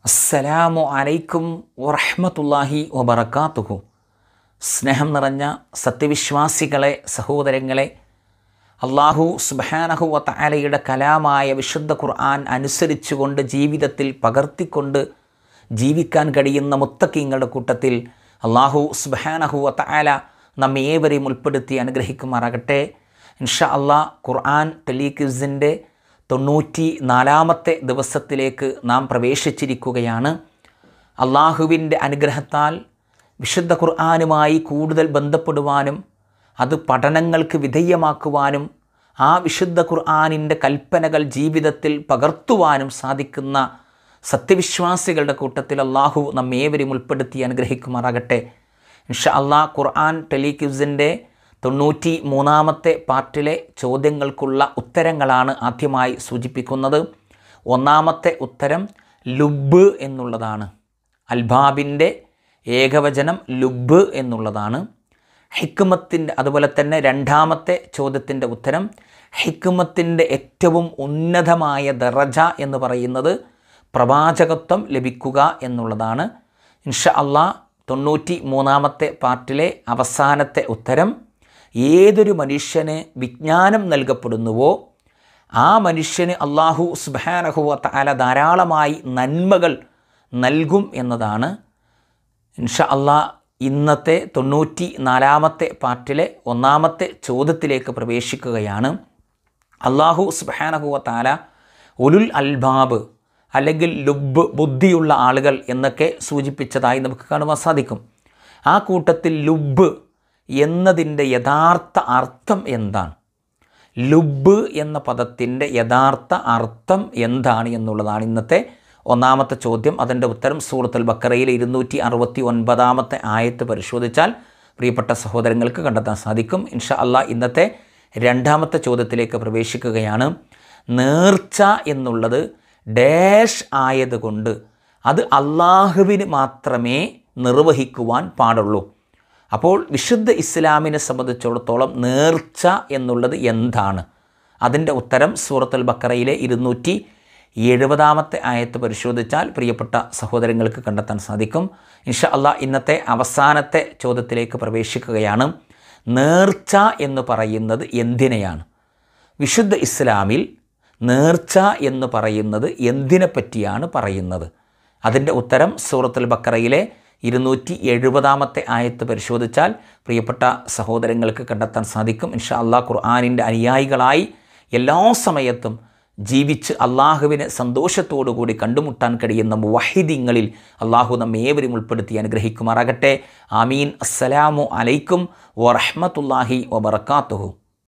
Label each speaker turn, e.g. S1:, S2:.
S1: അസ്സലാമു അലൈക്കും വറഹ്മത്തുള്ളാഹി വബറകാതുഹു സ്നേഹം നിറഞ്ഞ സത്യവിശ്വാസികളെ സഹോദരങ്ങളെ അള്ളാഹു സുബാനഹു വത്തആലയുടെ കലാമായ വിശുദ്ധ ഖുർആൻ അനുസരിച്ചുകൊണ്ട് ജീവിതത്തിൽ പകർത്തിക്കൊണ്ട് ജീവിക്കാൻ കഴിയുന്ന മുത്തക്കീങ്ങളുടെ കൂട്ടത്തിൽ അള്ളാഹു സുബാനഹു വത്തആല നമ്മെ ഏവരെയും ഉൾപ്പെടുത്തി അനുഗ്രഹിക്കുമാറാകട്ടെ ഇൻഷാ അള്ളാഹ് ഖുർആൻ ടെലിക്വിസിൻ്റെ തൊണ്ണൂറ്റി നാലാമത്തെ ദിവസത്തിലേക്ക് നാം പ്രവേശിച്ചിരിക്കുകയാണ് അള്ളാഹുവിൻ്റെ അനുഗ്രഹത്താൽ വിശുദ്ധ ഖുർആാനുമായി കൂടുതൽ ബന്ധപ്പെടുവാനും അത് പഠനങ്ങൾക്ക് വിധേയമാക്കുവാനും ആ വിശുദ്ധ ഖുർആാനിൻ്റെ കൽപ്പനകൾ ജീവിതത്തിൽ പകർത്തുവാനും സാധിക്കുന്ന സത്യവിശ്വാസികളുടെ കൂട്ടത്തിൽ അള്ളാഹു നമ്മേവരും ഉൾപ്പെടുത്തി അനുഗ്രഹിക്കുമാറാകട്ടെ ഇൻഷാ അള്ളാഹ് ഖുർആൻ ടെലിക്യൂസിൻ്റെ തൊണ്ണൂറ്റി മൂന്നാമത്തെ പാർട്ടിലെ ചോദ്യങ്ങൾക്കുള്ള ഉത്തരങ്ങളാണ് ആദ്യമായി സൂചിപ്പിക്കുന്നത് ഒന്നാമത്തെ ഉത്തരം ലുബ് എന്നുള്ളതാണ് അൽബാബിൻ്റെ ഏകവചനം ലുബ് എന്നുള്ളതാണ് ഹിക്മത്തിൻ്റെ അതുപോലെ തന്നെ രണ്ടാമത്തെ ചോദ്യത്തിൻ്റെ ഉത്തരം ഹിക്മത്തിൻ്റെ ഏറ്റവും ഉന്നതമായ ദറജ എന്ന് പറയുന്നത് പ്രവാചകത്വം ലഭിക്കുക എന്നുള്ളതാണ് ഇൻഷ അള്ളാ തൊണ്ണൂറ്റി മൂന്നാമത്തെ പാർട്ടിലെ അവസാനത്തെ ഉത്തരം ഏതൊരു മനുഷ്യന് വിജ്ഞാനം നൽകപ്പെടുന്നുവോ ആ മനുഷ്യന് അള്ളാഹു സുബാനഹുവ തആല ധാരാളമായി നന്മകൾ നൽകും എന്നതാണ് ഇൻഷ അള്ളാ ഇന്നത്തെ തൊണ്ണൂറ്റി നാലാമത്തെ പാർട്ടിലെ ഒന്നാമത്തെ ചോദ്യത്തിലേക്ക് പ്രവേശിക്കുകയാണ് അള്ളാഹു സുബാനഹുവ താല ഉലുൽ അൽബാബ് അല്ലെങ്കിൽ ലുബ് ബുദ്ധിയുള്ള ആളുകൾ എന്നൊക്കെ സൂചിപ്പിച്ചതായി നമുക്ക് കാണുവാൻ സാധിക്കും ആ കൂട്ടത്തിൽ ലുബ് എന്നതിൻ്റെ യഥാർത്ഥ അർത്ഥം എന്താണ് ലുബ് എന്ന പദത്തിൻ്റെ യഥാർത്ഥ അർത്ഥം എന്താണ് എന്നുള്ളതാണ് ഇന്നത്തെ ഒന്നാമത്തെ ചോദ്യം അതിൻ്റെ ഉത്തരം സൂറത്തുൽ ബക്കറയിലെ ഇരുന്നൂറ്റി അറുപത്തി ഒൻപതാമത്തെ ആയത്ത് പരിശോധിച്ചാൽ പ്രിയപ്പെട്ട സഹോദരങ്ങൾക്ക് കണ്ടെത്താൻ സാധിക്കും ഇൻഷാ അള്ളാഹ് ഇന്നത്തെ രണ്ടാമത്തെ ചോദ്യത്തിലേക്ക് പ്രവേശിക്കുകയാണ് നേർച്ച എന്നുള്ളത് ഡാഷ് ആയതുകൊണ്ട് അത് അള്ളാഹുവിന് മാത്രമേ നിർവഹിക്കുവാൻ പാടുള്ളൂ അപ്പോൾ വിശുദ്ധ ഇസ്ലാമിനെ സംബന്ധിച്ചിടത്തോളം നേർച്ച എന്നുള്ളത് എന്താണ് അതിൻ്റെ ഉത്തരം സൂറത്തുൽ ബക്കറയിലെ ഇരുന്നൂറ്റി എഴുപതാമത്തെ ആയത്ത് പരിശോധിച്ചാൽ പ്രിയപ്പെട്ട സഹോദരങ്ങൾക്ക് കണ്ടെത്താൻ സാധിക്കും ഇൻഷാ അള്ളാഹ് ഇന്നത്തെ അവസാനത്തെ ചോദ്യത്തിലേക്ക് പ്രവേശിക്കുകയാണ് നേർച്ച എന്ന് പറയുന്നത് എന്തിനെയാണ് വിശുദ്ധ ഇസ്ലാമിൽ നേർച്ച എന്ന് പറയുന്നത് എന്തിനെ പറ്റിയാണ് പറയുന്നത് അതിൻ്റെ ഉത്തരം സൂറത്തുൽ ബക്കറയിലെ ഇരുന്നൂറ്റി എഴുപതാമത്തെ ആയത്ത് പരിശോധിച്ചാൽ പ്രിയപ്പെട്ട സഹോദരങ്ങൾക്ക് കണ്ടെത്താൻ സാധിക്കും ഇൻഷാ അള്ളാഹ് ഖുർആാനിൻ്റെ അനുയായികളായി എല്ലാ സമയത്തും ജീവിച്ച് അള്ളാഹുവിനെ സന്തോഷത്തോടുകൂടി കണ്ടുമുട്ടാൻ കഴിയുന്ന വഹിദിങ്ങളിൽ അള്ളാഹു നമ്മെ ഏവരും ഉൾപ്പെടുത്തി അനുഗ്രഹിക്കുമാറാകട്ടെ ആമീൻ അസ്സലാമു അലൈക്കും വറഹ്മത്തുള്ളാഹി വബർക്കാത്തുഹു